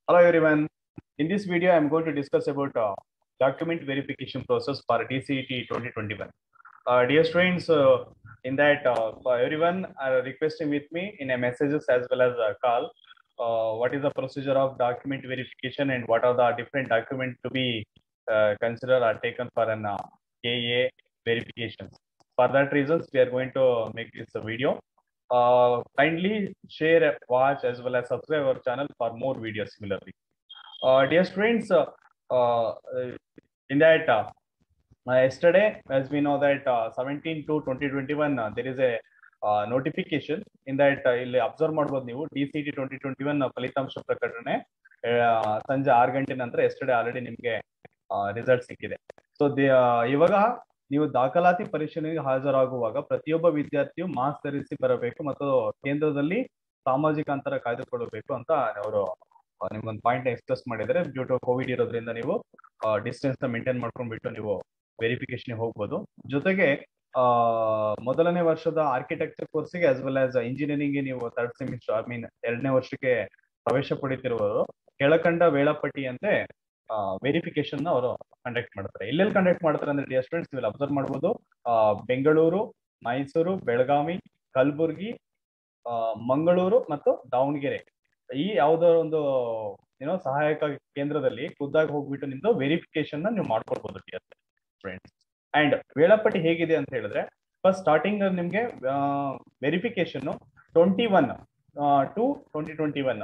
Hello everyone. In this video, I'm going to discuss about uh, document verification process for DCET 2021. Uh, dear students, uh, in that uh, for everyone are requesting with me in a messages as well as a call. Uh, what is the procedure of document verification and what are the different documents to be uh, considered or taken for an uh, KA verifications. For that reasons, we are going to make this a video. Uh, kindly share, watch as well as subscribe our channel for more videos similarly. Uh, dear students, uh, uh, in that uh, uh, yesterday, as we know that uh, 17 to 2021, uh, there is a uh, notification in that uh, ಇಲ್ಲಿ observe ಮಾಡ್ಬೋದು ನೀವು D C T twenty twenty one ಫಲಿತಾಂಶ ಪ್ರಕಟಣೆ ಆ, ಸಂಜೆ ಆರು ಗಂಟೆ ನಂತರ ಎಸ್ಟರ್ಡೇ ಆಲ್ರೆಡಿ ನಿಮ್ಗೆ ರಿಸಲ್ಟ್ ಸಿಕ್ಕಿದೆ ಸೊ ಇವಾಗ ನೀವು ದಾಖಲಾತಿ ಪರಿಶೀಲನೆಗೆ ಹಾಜರಾಗುವಾಗ ಪ್ರತಿಯೊಬ್ಬ ವಿದ್ಯಾರ್ಥಿಯು ಮಾಸ್ಕ್ ಧರಿಸಿ ಬರಬೇಕು ಮತ್ತು ಕೇಂದ್ರದಲ್ಲಿ ಸಾಮಾಜಿಕ ಅಂತರ ಕಾಯ್ದುಕೊಳ್ಳಬೇಕು ಅಂತ ಅವರು ನಿಮ್ಗೊಂದು ಪಾಯಿಂಟ್ ಎಕ್ಸ್ಪ್ರೆಸ್ ಮಾಡಿದ್ದಾರೆ ಡ್ಯೂ ಟು ಕೋವಿಡ್ ಇರೋದ್ರಿಂದ ನೀವು ಡಿಸ್ಟೆನ್ಸ್ ನ ಮೇಂಟೈನ್ ಮಾಡ್ಕೊಂಡ್ಬಿಟ್ಟು ನೀವು ವೆರಿಫಿಕೇಶನ್ ಹೋಗ್ಬೋದು ಜೊತೆಗೆ ಆ ಮೊದಲನೇ ವರ್ಷದ ಆರ್ಕಿಟೆಕ್ಚರ್ ಕೋರ್ಸಿಗೆ ಆಸ್ ವೆಲ್ ಆಸ್ ಇಂಜಿನಿಯರಿಂಗ್ ನೀವು ಥರ್ಡ್ ಸೆಮಿಸ್ಟರ್ ಐ ಮೀನ್ ಎರಡನೇ ವರ್ಷಕ್ಕೆ ಪ್ರವೇಶ ಪಡಿತಿರುವುದು ಕೆಳಕಂಡ ವೇಳಾಪಟ್ಟಿಯಂತೆ ವೆರಿಫಿಕೇಶನ್ ಅವರು ಕಂಡಕ್ಟ್ ಮಾಡ್ತಾರೆ ಎಲ್ಲೆಲ್ಲಿ ಕಂಡಕ್ಟ್ ಮಾಡ್ತಾರೆ ಅಂದ್ರೆ ಡಿಯರ್ ಸ್ಟೂಡೆಂಟ್ಸ್ ನೀವು ಅಬ್ಸರ್ವ್ ಮಾಡ್ಬೋದು ಆ, ಬೆಂಗಳೂರು ಮೈಸೂರು ಬೆಳಗಾವಿ ಕಲಬುರ್ಗಿ ಆ, ಮಂಗಳೂರು ಮತ್ತು ದಾವಣಗೆರೆ ಈ ಯಾವ್ದೋ ಒಂದು ಏನೋ ಸಹಾಯಕ ಕೇಂದ್ರದಲ್ಲಿ ಖುದ್ದಾಗಿ ಹೋಗ್ಬಿಟ್ಟು ನಿಮ್ದು ವೆರಿಫಿಕೇಶನ್ ನ ನೀವು ಮಾಡ್ಕೊಳ್ಬಹುದು ಡಿಯರ್ ಫ್ರೆಂಡ್ಸ್ ಅಂಡ್ ವೇಳಾಪಟ್ಟಿ ಹೇಗಿದೆ ಅಂತ ಹೇಳಿದ್ರೆ ಫಸ್ಟ್ ಸ್ಟಾರ್ಟಿಂಗ್ ನಿಮ್ಗೆ verification twenty one to twenty twenty one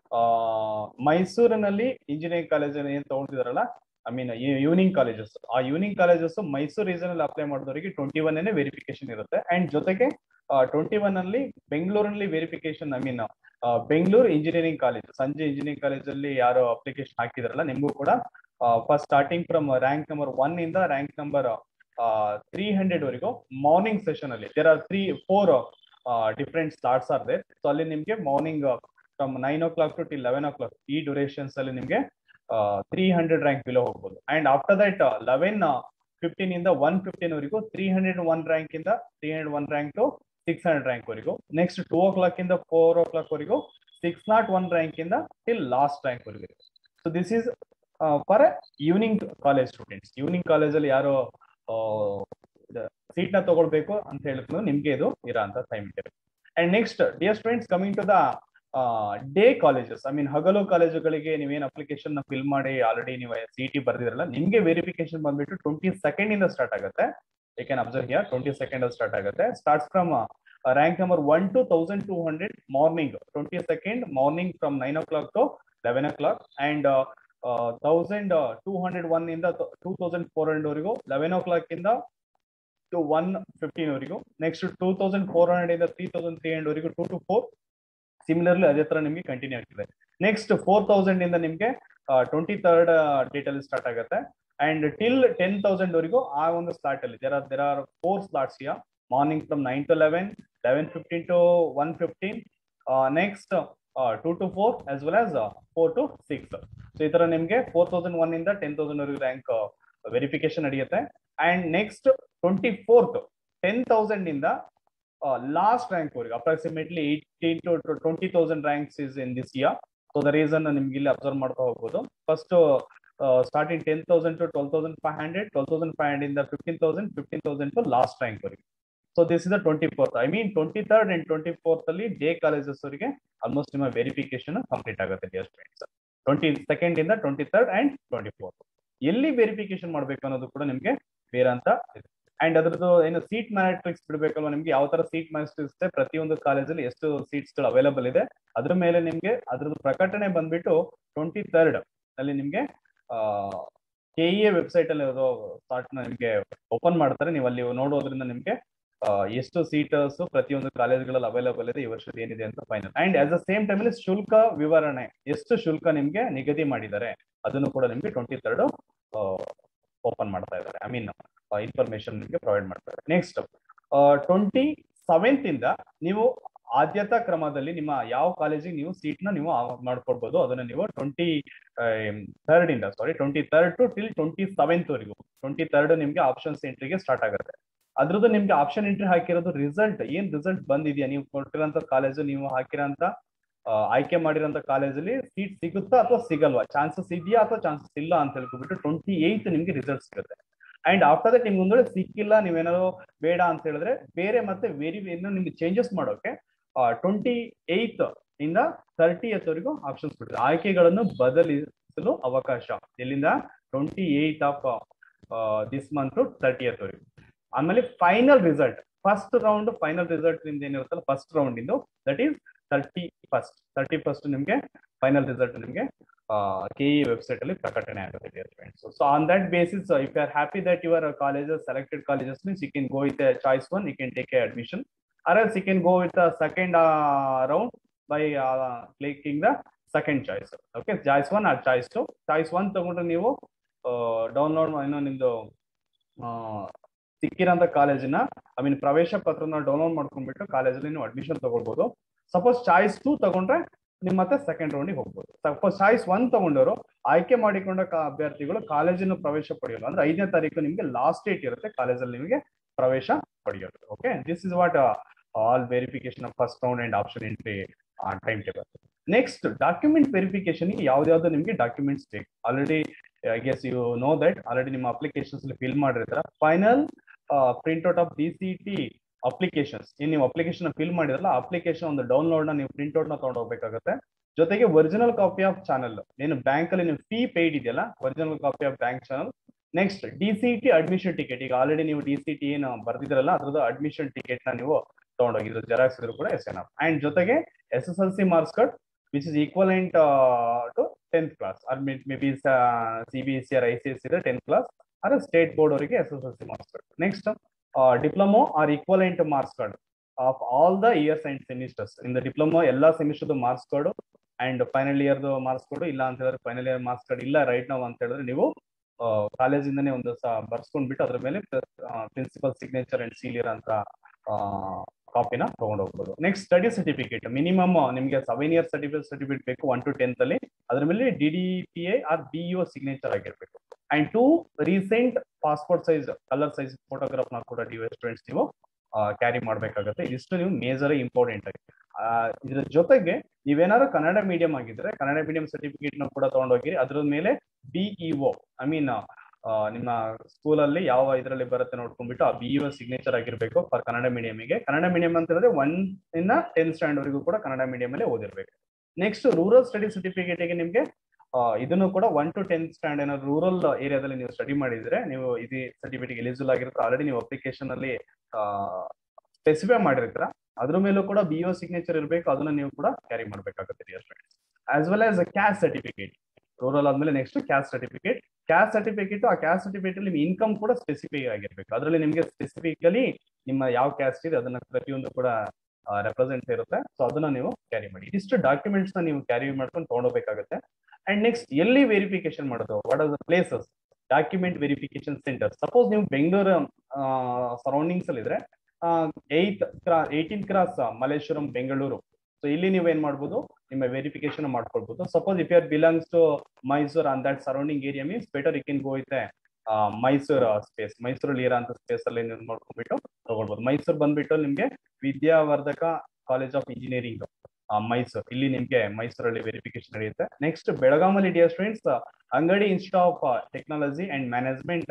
ಮೈಸೂರಿನಲ್ಲಿ ಇಂಜಿನಿಯರಿಂಗ್ ಕಾಲೇಜ್ ಏನ್ ತಗೊಂಡಿದಾರಲ್ಲ ಐ ಮೀನ್ ಈವ್ನಿಂಗ್ ಕಾಲೇಜಸ್ ಆ ಈವ್ನಿಂಗ್ ಕಾಲೇಜಸ್ ಮೈಸೂರು ರೀಸನ್ ಅಲ್ಲಿ ಅಪ್ಲೈ ಮಾಡಿದವರಿಗೆ ಟ್ವೆಂಟಿ ಒನ್ ವೆರಿಫಿಕೇಶನ್ ಇರುತ್ತೆ ಅಂಡ್ ಜೊತೆಗೆ ಟ್ವೆಂಟಿ ಒನ್ ಅಲ್ಲಿ ಬೆಂಗಳೂರಲ್ಲಿ verification I mean Bengaluru engineering college ಸಂಜೆ ಇಂಜಿನಿಯರಿಂಗ್ ಕಾಲೇಜ್ ಅಲ್ಲಿ ಯಾರು ಅಪ್ಲಿಕೇಶನ್ ಹಾಕಿದಾರಲ್ಲ ನಿಮಗೂ ಕೂಡ first starting from rank number one ಇಂದ ರ್ಯಾಂಕ್ ನಂಬರ್ ತ್ರೀ ಹಂಡ್ರೆಡ್ ವರೆಗೂ ಮಾರ್ನಿಂಗ್ ಸೆಷನ್ ಅಲ್ಲಿ there are three four different slots are there so ಅಲ್ಲಿ ನಿಮ್ಗೆ morning from nine o'clock to till eleven o'clock ಈ durations ಅಲ್ಲಿ ನಿಮ್ಗೆ three hundred rank below ಹೋಗ್ಬೋದು and after that eleven fifteen ಇಂದ one fifteen ವರೆಗೂ three hundred one rank ಇಂದ three hundred one rank to six hundred rank ವರೆಗೂ next two o'clock ಇಂದ four o'clock ವರೆಗೂ six nought one rank ಇಂದ till last rank ವರೆಗೂ so this is for evening college students evening ಕಾಲೇಜಲ್ಲಿ ಯಾರು seat ನ ತಗೊಳ್ಬೇಕು ಅಂತ ಹೇಳಿದ್ರು ನಿಮ್ಗೆ ಇದು ಇರೋ ಅಂತ ಟೈಮ್ ಇದೆ and next dear students coming to the day colleges I mean ಹಗಲು ಕಾಲೇಜುಗಳಿಗೆ ನೀವೇನ್ ಅಪ್ಲಿಕೇಶನ್ ನ ಫಿಲ್ ಮಾಡಿ ಆಲ್ರೆಡಿ ನೀವು ಸಿ ಟಿ ಬರ್ದಿರಲ್ಲ ನಿಮ್ಗೆ ವೆರಿಫಿಕೇಶನ್ ಬಂದ್ಬಿಟ್ಟು ಟ್ವೆಂಟಿ ಸೆಕೆಂಡ್ ಇಂದ ಸ್ಟಾರ್ಟ್ ಆಗುತ್ತೆ you can observe here twenty second start ಆಗುತ್ತೆ starts from rank number one to thousand two hundred morning twenty second morning from nine o'clock to eleven o'clock and thousand two hundred one ಇಂದ two thousand four hundred ವರೆಗೂ eleven o'clock ಇಂದ to one fifteen ವರೆಗೂ next two thousand four hundred ಇಂದ three thousand three hundred ವರೆಗೂ two to four similarly ಅದೇ ತರ ನಿಮ್ಗೆ continue ಆಗ್ತದೆ ನೆಕ್ಸ್ಟ್ ಫೋರ್ ತೌಸಂಡ್ ಇಂದ ನಿಮ್ಗೆ ಟ್ವೆಂಟಿ ತರ್ಡ್ ಡೇಟ್ ಅಲ್ಲಿ ಸ್ಟಾರ್ಟ್ ಆಗುತ್ತೆ ಅಂಡ್ ಟಿಲ್ ಟೆನ್ ತೌಸಂಡ್ ವರೆಗೂ ಆ ಒಂದು ಸ್ಲಾಟ್ ಅಲ್ಲಿ there are there are four slots here morning from nine to eleven eleven fifteen to one fifteen next two to four as well as four to six so ಈ ತರ ನಿಮ್ಗೆ four thousand one ಇಂದ ten thousand ವರೆಗೂ rank verification ನಡೆಯುತ್ತೆ and next twenty fourth ten thousand ಇಂದ last rank ವರೆಗೂ approximately eighteen to twenty thousand ranks is in this year so the reason ನಿಮ್ಗೆ ಇಲ್ಲಿ ಅಬ್ಸರ್ವ್ ಮಾಡ್ತಾ ಹೋಗ್ಬೋದು first starting ten thousand to twelve thousand five hundred twelve thousand five hundred ಇಂದ fifteen thousand fifteen thousand to last rank ವರೆಗೆ so this is the twenty fourth I mean twenty third and twenty fourth ಅಲ್ಲಿ day colleges ಅವರಿಗೆ almost ನಿಮ್ಮ verification complete ಆಗುತ್ತೆ dear students twenty second ಇಂದ twenty third and twenty fourth ಎಲ್ಲಿ verification ಮಾಡಬೇಕು ಅನ್ನೋದು ಕೂಡ ನಿಮ್ಗೆ ಬೇರೆ ಅಂತ ಇದೆ ಅಂಡ್ ಅದ್ರದ್ದು ಏನು ಸೀಟ್ ಮ್ಯಾಟ್ರಿಕ್ಸ್ ಬಿಡ್ಬೇಕಲ್ವಾ ನಿಮ್ಗೆ ಯಾವ ತರ ಸೀಟ್ ಮ್ಯಾಟ್ರಿಕ್ಸ್ ಇದೆ ಪ್ರತಿಯೊಂದು ಕಾಲೇಜಲ್ಲಿ ಎಷ್ಟು ಸೀಟ್ಸ್ ಗಳು ಅವೈಲೇಬಲ್ ಇದೆ ಅದ್ರ ಮೇಲೆ ನಿಮ್ಗೆ ಅದ್ರದ್ದು ಪ್ರಕಟಣೆ ಬಂದ್ಬಿಟ್ಟು ಟ್ವೆಂಟಿ ತರ್ಡ್ ಅಲ್ಲಿ ನಿಮ್ಗೆ ಕೆ ಇ ವೆಬ್ಸೈಟ್ ಅಲ್ಲಿ ಸ್ಟಾರ್ಟ್ ನಿಮ್ಗೆ ಓಪನ್ ಮಾಡ್ತಾರೆ ನೀವು ಅಲ್ಲಿ ನೋಡೋದ್ರಿಂದ ನಿಮ್ಗೆ ಆ, ಎಷ್ಟು ಸೀಟರ್ಸ್ ಪ್ರತಿಯೊಂದು ಕಾಲೇಜ್ಗಳಲ್ಲಿ ಅವೈಲೇಬಲ್ ಇದೆ ಈ ವರ್ಷದ ಏನಿದೆ ಅಂತ final and at the same time ಅಲ್ಲಿ ಶುಲ್ಕ ವಿವರಣೆ ಎಷ್ಟು ಶುಲ್ಕ ನಿಮ್ಗೆ ನಿಗದಿ ಮಾಡಿದ್ದಾರೆ ಅದನ್ನು ಕೂಡ ನಿಮ್ಗೆ ಟ್ವೆಂಟಿ ತರ್ಡ್ ಓಪನ್ ಮಾಡ್ತಾ ಇದ್ದಾರೆ ಐ ಮೀನ್ ಇನ್ಫಾರ್ಮೇಶನ್ ನಿಮ್ಗೆ ಪ್ರೊವೈಡ್ ಮಾಡ್ತಾರೆ ನೆಕ್ಸ್ಟ್ ಟ್ವೆಂಟಿ ಸೆವೆಂತ್ ಇಂದ ನೀವು ಆದ್ಯತಾ ಕ್ರಮದಲ್ಲಿ ನಿಮ್ಮ ಯಾವ ಕಾಲೇಜಿಗೆ ನೀವು ಸೀಟ್ ನ ನೀವು ಮಾಡ್ಕೊಡ್ಬೋದು ಅದನ್ನ ನೀವು ಟ್ವೆಂಟಿ ಥರ್ಡ್ ಇಂದ sorry twenty third to till twenty seventh ವರೆಗೂ ಟ್ವೆಂಟಿ ಥರ್ಡ್ ನಿಮ್ಗೆ ಆಪ್ಷನ್ಸ್ ಎಂಟ್ರಿಗೆ ಸ್ಟಾರ್ಟ್ ಆಗುತ್ತೆ ಅದ್ರದ್ದು ನಿಮ್ಗೆ ಆಪ್ಷನ್ ಎಂಟ್ರಿ ಹಾಕಿರೋದು ರಿಸಲ್ಟ್ ಏನ್ ರಿಸಲ್ಟ್ ಬಂದಿದೆಯಾ ನೀವು ಕೊಟ್ಟಿರೋಂಥ ಕಾಲೇಜು ನೀವು ಹಾಕಿರೋಂಥ ಆಯ್ಕೆ ಮಾಡಿರೋಂಥ ಕಾಲೇಜಲ್ಲಿ ಸೀಟ್ ಸಿಗುತ್ತಾ ಅಥವಾ ಸಿಗಲ್ವಾ ಚಾನ್ಸಸ್ ಇದೆಯಾ ಅಥವಾ ಚಾನ್ಸಸ್ ಇಲ್ಲ ಅಂತ ಹೇಳ್ಕೊಬಿಟ್ಟು ಟ್ವೆಂಟಿ ಏಯ್ತ್ ನಿಮ್ಗೆ ರಿಸಲ್ಟ್ ಸಿಗುತ್ತೆ ಅಂಡ್ ಆಫ್ಟರ್ ದಟ್ ನಿಮ್ಗೆ ಒಂದೊಳ್ಳೆ ಸಿಕ್ಕಿಲ್ಲ ನೀವೇನಾದ್ರು ಬೇಡ ಅಂತ ಹೇಳಿದ್ರೆ ಬೇರೆ ಮತ್ತೆ ವೇರಿ ಇನ್ನು ನಿಮ್ಗೆ ಚೇಂಜಸ್ ಮಾಡೋಕೆ ಟ್ವೆಂಟಿ ಏಯ್ತ್ ಇಂದ ತರ್ಟಿ ವರೆಗೂ ಆಪ್ಷನ್ಸ್ ಕೊಟ್ಟಿದೆ ಆಯ್ಕೆಗಳನ್ನು ಬದಲಿಸಲು ಅವಕಾಶ ಎಲ್ಲಿಂದ twenty eighth of this month thirty ವರೆಗೂ ಆಮೇಲೆ final result first round final result ನಿಮ್ದು ಏನಿರುತ್ತಲ್ಲ ಫಸ್ಟ್ ರೌಂಡ್ ಇಂದು that is thirty first thirty first ನಿಮ್ಗೆ ಫೈನಲ್ ರಿಸಲ್ಟ್ ನಿಮ್ಗೆ ಕೆ ಇ ವೆಬ್ಸೈಟ್ ಅಲ್ಲಿ ಪ್ರಕಟಣೆ ಆಗುತ್ತೆ dear friends so on that basis if you are happy that your colleges selected colleges means you can go with choice one you can take a admission or else you can go with second round by clicking the second choice okay choice one or choice two choice one ತಗೊಂಡ್ರೆ ನೀವು download ಏನೋ ನಿಮ್ದು ಸಿಕ್ಕಿರೋಂಥ ಕಾಲೇಜಿನ I mean ಪ್ರವೇಶ ಪತ್ರನ download ಮಾಡ್ಕೊಂಡ್ಬಿಟ್ಟು ಕಾಲೇಜಲ್ಲಿ ನೀವು admission ತಗೊಳ್ಬೋದು ಸಪೋಸ್ ಚಾಯ್ಸ್ ಟೂ ತಗೊಂಡ್ರೆ ನಿಮ್ಮ ಮತ್ತೆ ಸೆಕೆಂಡ್ ರೌಂಡಿಗೆ ಹೋಗ್ಬೋದು ಸಪೋಸ್ ಚಾಯ್ಸ್ ಒನ್ ತಗೊಂಡವರು ಆಯ್ಕೆ ಮಾಡಿಕೊಂಡ ಅಭ್ಯರ್ಥಿಗಳು ಕಾಲೇಜಿನ ಪ್ರವೇಶ ಪಡೆಯಲು ಅಂದ್ರೆ ಐದನೇ ತಾರೀಕು ನಿಮಗೆ ಲಾಸ್ಟ್ ಡೇಟ್ ಇರುತ್ತೆ ಕಾಲೇಜಲ್ಲಿ ನಿಮಗೆ ಪ್ರವೇಶ ಪಡೆಯೋದು okay this is what all verification of first round and option entry time table next document verification ಯಾವ್ದಾವ್ದು ನಿಮಗೆ ಡಾಕ್ಯುಮೆಂಟ್ಸ್ ಬೇಕು already I guess you know that already ನಿಮ್ಮ ಅಪ್ಲಿಕೇಶನ್ಸ್ ಫಿಲ್ ಮಾಡಿರ್ತಾರ final printout of D C T applications ಏನ್ ನೀವು application fill ಮಾಡಿದ್ರಲ್ಲ application ಒಂದು download ನ ನೀವು ಪ್ರಿಂಟ್ಔಟ್ ನ ತಗೊಂಡು ಹೋಗ್ಬೇಕಾಗುತ್ತೆ ಜೊತೆಗೆ ಒರಿಜಿನಲ್ ಕಾಪಿ ಆಫ್ ಚಾನಲ್ ಏನು ಬ್ಯಾಂಕ್ ಅಲ್ಲಿ ನೀವು ಫೀ ಪೇಯ್ಡ್ ಇದೆಯಲ್ಲ original copy of bank channel next D C T admission ticket ಈಗ ಆಲ್ರೆಡಿ ನೀವು ಡಿ ಸಿ ಟಿ ಏನು ಬರ್ದಿದ್ರಲ್ಲ ಅದ್ರದ್ದು ಅಡ್ಮಿಷನ್ ಟಿಕೆಟ್ ನ ನೀವು ತಗೊಂಡೋಗಿದ್ರು ಜೆರಾಕ್ಸ್ ಇದ್ರು ಕೂಡ ಎಸ್ ಎನ್ ಅಂಡ್ ಜೊತೆಗೆ S S L C marks card which is equivalent to tenth class or maybe C B S C or I C S ಇದೆ tenth class or state board ಅವರಿಗೆ S S L C marks card next diploma or equivalent marks card of all the years and semesters in the diploma ಎಲ್ಲಾ semester marks card and final year marks card ಇಲ್ಲ ಅಂತ ಹೇಳಿದ್ರೆ final year marks card ಇಲ್ಲ right ನಾವು ಅಂತ ಹೇಳಿದ್ರೆ ನೀವು ಕಾಲೇಜಿಂದನೇ ಒಂದು ಬರ್ಸ್ಕೊಂಡ್ಬಿಟ್ಟು ಅದ್ರ ಮೇಲೆ ಪ್ರಿನ್ಸಿಪಲ್ ಸಿಗ್ನೇಚರ್ ಅಂಡ್ ಸೀಲ್ ಇರೋಂತ ಕಾಪಿನ ತಗೊಂಡು ಹೋಗ್ಬೋದು ನೆಕ್ಸ್ಟ್ ಸ್ಟಡಿ ಸರ್ಟಿಫಿಕೇಟ್ ಮಿನಿಮಮ್ ನಿಮಗೆ ಸೆವೆನ್ ಇಯರ್ ಸರ್ಟಿಫಿಕೇಟ್ ಸರ್ಟಿಫಿಕೇಟ್ ಬೇಕು ಒನ್ ಟು ಟೆಂತ್ ಅಲ್ಲಿ ಅದ್ರ ಮೇಲೆ D D P A R B U signature ಆಗಿರ್ಬೇಕು and two recent passport size colour size photograph ನ ಕೂಡ ಡಿ ಸ್ಟೂಡೆಂಟ್ಸ್ ನೀವು ಕ್ಯಾರಿ ಮಾಡ್ಬೇಕಾಗುತ್ತೆ ಇದಿಷ್ಟು ನೀವು ಮೇಜರ್ ಇಂಪಾರ್ಟೆಂಟ್ ಆಗಿ ಇದ್ರ ಜೊತೆಗೆ ನೀವೇನಾದ್ರು ಕನ್ನಡ ಮೀಡಿಯಂ ಆಗಿದ್ರೆ ಕನ್ನಡ ಮೀಡಿಯಂ ಸರ್ಟಿಫಿಕೇಟ್ ನ ಕೂಡ ತಗೊಂಡೋಗಿರಿ ಅದ್ರ ಮೇಲೆ ಬಿಇಒ ಐ ಮೀನ್ ನಿಮ್ಮ ಸ್ಕೂಲಲ್ಲಿ ಯಾವ ಇದರಲ್ಲಿ ಬರುತ್ತೆ ನೋಡ್ಕೊಂಡ್ಬಿಟ್ಟು ಆ ಬಿ ಇಒ ಸಿಗ್ನೇಚರ್ ಆಗಿರ್ಬೇಕು ಫಾರ್ ಕನ್ನಡ ಮೀಡಿಯಂಗೆ ಕನ್ನಡ ಮೀಡಿಯಂ ಅಂತ ಹೇಳಿದ್ರೆ ಒನ್ ಇಂದ ಟೆಂತ್ ಸ್ಟ್ಯಾಂಡ್ ವರೆಗೂ ಕೂಡ ಕನ್ನಡ ಮೀಡಿಯಂ ಅಲ್ಲಿ ಓದಿರ್ಬೇಕು ನೆಕ್ಸ್ಟ್ ರೂರಲ್ ಸ್ಟಡಿ ಸರ್ಟಿಫಿಕೇಟ್ಗೆ ನಿಮ್ಗೆ ಇದನ್ನು ಕೂಡ ಒನ್ ಟು ಟೆಂತ್ ಸ್ಟ್ಯಾಂಡ್ ಏನಾದ್ರು ರೂರಲ್ ಏರಿಯಾದಲ್ಲಿ ನೀವು ಸ್ಟಡಿ ಮಾಡಿದ್ರೆ ನೀವು ಇದು ಸರ್ಟಿಫಿಕೇಟ್ ಎಲಿಜಿಬಲ್ ಆಗಿರುತ್ತೆ ಆಲ್ರೆಡಿ ನೀವು ಅಪ್ಲಿಕೇಶನ್ ಅಲ್ಲಿ ಸ್ಪೆಸಿಫೈ ಮಾಡಿರ್ತೀರ ಅದ್ರ ಮೇಲೂ ಕೂಡ ಬಿ ಒ ಸಿಗ್ನೇಚರ್ ಇರಬೇಕು ಅದನ್ನ ನೀವು ಕೂಡ ಕ್ಯಾರಿ ಮಾಡಬೇಕಾಗುತ್ತೆ dear friends as well as caste certificate rural ಆದ್ಮೇಲೆ next caste certificate caste certificate ಆ ಕ್ಯಾಸ್ಟ್ ಸರ್ಟಿಫಿಕೇಟ್ ಅಲ್ಲಿ ಇನ್ಕಮ್ ಕೂಡ ಸ್ಪೆಸಿಫಿಕ್ ಆಗಿರ್ಬೇಕು ಅದರಲ್ಲಿ ನಿಮಗೆ ಸ್ಪೆಸಿಫಿಕಲಿ ನಿಮ್ಮ ಯಾವ ಕ್ಯಾಸ್ಟ್ ಇದೆ ಅದನ್ನ ಪ್ರತಿಯೊಂದು ಕೂಡ ರೆಪ್ರೆಸೆಂಟ್ ಇರುತ್ತೆ ಸೊ ಅದನ್ನ ನೀವು ಕ್ಯಾರಿ ಮಾಡಿ ಇದಿಷ್ಟು ಡಾಕ್ಯುಮೆಂಟ್ಸ್ ನ ನೀವು ಕ್ಯಾರಿ ಮಾಡ್ಕೊಂಡು ತಗೊಂಡೋಗ್ಬೇಕಾಗುತ್ತೆ ಅಂಡ್ ನೆಕ್ಸ್ಟ್ ಎಲ್ಲಿ ವೆರಿಫಿಕೇಶನ್ ಮಾಡೋದು what are the places document verification centre suppose ನೀವು ಬೆಂಗಳೂರು ಸರೌಂಡಿಂಗ್ಸ್ ಅಲ್ಲಿ ಇದ್ರೆ ಏಯ್ತ್ ಕ್ರಾ eighteen cross Malleshwaram Bengaluru so ಇಲ್ಲಿ ನೀವು ಏನ್ ಮಾಡ್ಬೋದು ನಿಮ್ಮ ವೆರಿಫಿಕೇಶನ್ ಮಾಡ್ಕೊಳ್ಬಹುದು suppose if your belongs to Mysore on that surrounding area means better you can go with Mysuru space ಮೈಸೂರಲ್ಲಿ ಇರೋ ಅಂತ ಸ್ಪೇಸ್ ಅಲ್ಲಿ ನೀವು ನೋಡ್ಕೊಂಡ್ಬಿಟ್ಟು ತಗೊಳ್ಬಹುದು ಮೈಸೂರು ಬಂದ್ಬಿಟ್ಟು ನಿಮ್ಗೆ Vidyavardhaka college of engineering Mysuru ಇಲ್ಲಿ ನಿಮ್ಗೆ ಮೈಸೂರಲ್ಲಿ ವೆರಿಫಿಕೇಶನ್ ನಡೆಯುತ್ತೆ ನೆಕ್ಸ್ಟ್ ಬೆಳಗಾಮಲ್ಲಿ dear students Angadi institute of technology and management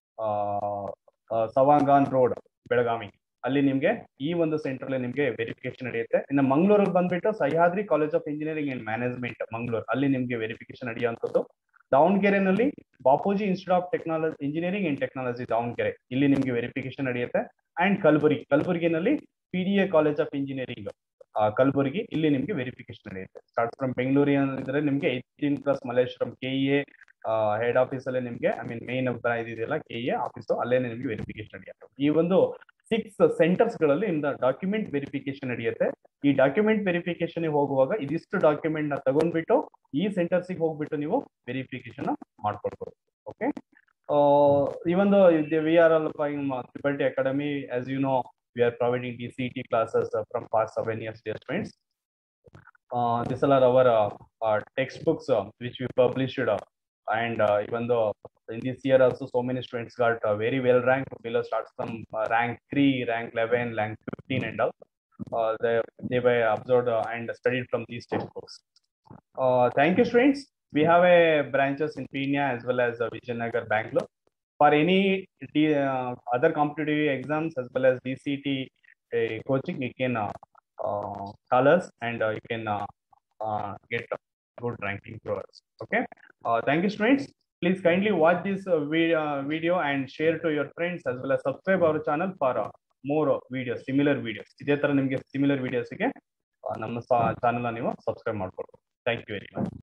Savgaon road Belagavi ಅಲ್ಲಿ ನಿಮ್ಗೆ ಈ ಒಂದು ಸೆಂಟರ್ ಅಲ್ಲಿ ನಿಮ್ಗೆ ವೆರಿಫಿಕೇಶನ್ ನಡೆಯುತ್ತೆ ಇನ್ನು ಮಂಗಳೂರಿಗೆ ಬಂದ್ಬಿಟ್ಟು Sahyadri college of engineering and management Mangaluru ಅಲ್ಲಿ ನಿಮ್ಗೆ ವೆರಿಫಿಕೇಶನ್ ನಡೆಯುವಂಥದ್ದು ದಾವಣಗೆರೆನಲ್ಲಿ Bapuji institute of technology engineering and technology Davanagere ಇಲ್ಲಿ ನಿಮ್ಗೆ ವೆರಿಫಿಕೇಶನ್ ನಡೆಯುತ್ತೆ ಅಂಡ್ ಕಲಬುರಗಿ ಕಲಬುರಗಿನಲ್ಲಿ P D A college of engineering Kalaburagi ಇಲ್ಲಿ ನಿಮ್ಗೆ ವೆರಿಫಿಕೇಶನ್ ನಡೆಯುತ್ತೆ ಸ್ಟಾರ್ಟ್ ಫ್ರಮ್ ಬೆಂಗಳೂರು ಏನಿದ್ರೆ ನಿಮ್ಗೆ eighteen plus Malleshwaram K A head office ಅಲ್ಲೇ ನಿಮ್ಗೆ ಐ ಮೀನ್ ಮೇನ್ ಇದೆಯಲ್ಲ ಕೆ ಎ ಆಫೀಸ್ ಅಲ್ಲೇ ನಿಮ್ಗೆ ವೆರಿಫಿಕೇಶನ್ ನಡೆಯುತ್ತೆ ಈ ಒಂದು ಸಿಕ್ಸ್ ಸೆಂಟರ್ಸ್ ಗಳಲ್ಲಿ ಇಂದ ಡಾಕ್ಯುಮೆಂಟ್ ವೆರಿಫಿಕೇಶನ್ ನಡೆಯುತ್ತೆ ಈ ಡಾಕ್ಯುಮೆಂಟ್ ವೆರಿಫಿಕೇಶನ್ ಹೋಗುವಾಗ ಇದಿಷ್ಟು ಡಾಕ್ಯುಮೆಂಟ್ ನ ತಗೊಂಡ್ಬಿಟ್ಟು ಈ ಸೆಂಟರ್ಸ್ ಹೋಗ್ಬಿಟ್ಟು ನೀವು ವೆರಿಫಿಕೇಶನ್ ಮಾಡ್ಕೊಳ್ಬಹುದು ಓಕೆ ಈ ಒಂದು V R L triple T academy as you know we are providing D C T classes from past seven years dear friends this are our text books which we published and uh, even though in this year also so many students got uh, very well ranked below starts from uh, rank 3 rank 11 rank 15 and all uh, they, they were observed uh, and studied from these textbooks. Uh, thank you, students. We have a branches in Pina as well as uh, Vijayanagar, Bangalore. For any D- uh, other competitive exams as well as DCT uh, coaching, you can uh, uh, call us and uh, you can uh, uh, get a good ranking through us. Okay. Uh, thank you, students. Please kindly watch this uh, vi- uh, video and share to your friends as well as subscribe our channel for uh, more uh, videos, similar videos. ಇದೇ ತರ ನಿಮಗೆ similar ವಿಡಿಯೋಸ್ಗೆ ನಮ್ಮ channel ನೀವು subscribe ಮಾಡ್ಕೊಳ್ಬೋದು thank you very much